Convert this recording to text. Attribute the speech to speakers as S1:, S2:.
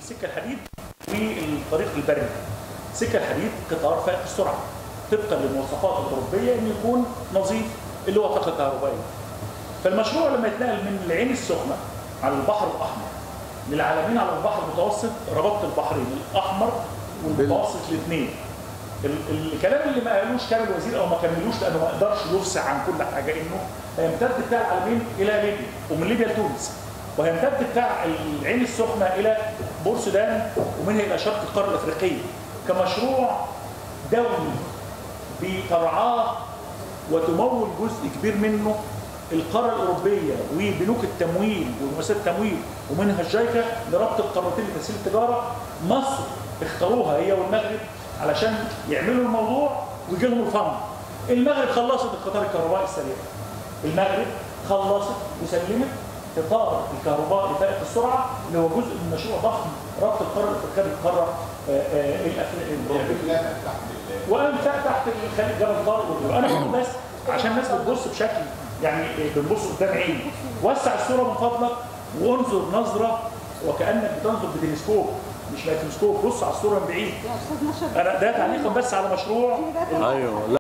S1: السكه الحديد والطريق البري سكه الحديد قطار فائق السرعه طبقا للمواصفات الاوروبيه انه يكون نظيف اللي هو طاقه كهربائيه فالمشروع لما يتنقل من العين السخنه على البحر الاحمر للعالمين على البحر المتوسط ربطت البحرين الاحمر والمتوسط الاثنين ال- الكلام اللي ما قالوش كان الوزير او ما كملوش لانه ما قدرش يفسع عن كل حاجه انه هيمتد بتاع العالمين الى ليبيا ومن ليبيا لتونس وهيمتد بتاع العين السخنه الى بورسودان ومنها الى شرق القاره الافريقيه كمشروع دولي بترعاه وتمول جزء كبير منه القاره الاوروبيه وبنوك التمويل ومؤسسات التمويل ومنها الجايكا لربط القارتين لتسهيل التجاره مصر اختاروها هي والمغرب علشان يعملوا الموضوع ويجي لهم الفند المغرب خلصت القطار الكهربائي السريع المغرب خلصت وسلمت قطار الكهرباء لفائق السرعه اللي هو جزء من مشروع ضخم ربط القاره الافريقيه بالقاره آه، آه، الأفريقية- الاوروبيه وانا تحت تحت الخليج جبل طارق والجبل. انا بقول بس عشان الناس بتبص بشكل يعني بنبص قدام عيني وسع الصوره من فضلك وانظر نظره وكانك بتنظر بتلسكوب مش ميكروسكوب بص على الصوره من بعيد
S2: يا استاذ نشر
S1: انا ده تعليقا بس على مشروع
S3: ايوه لا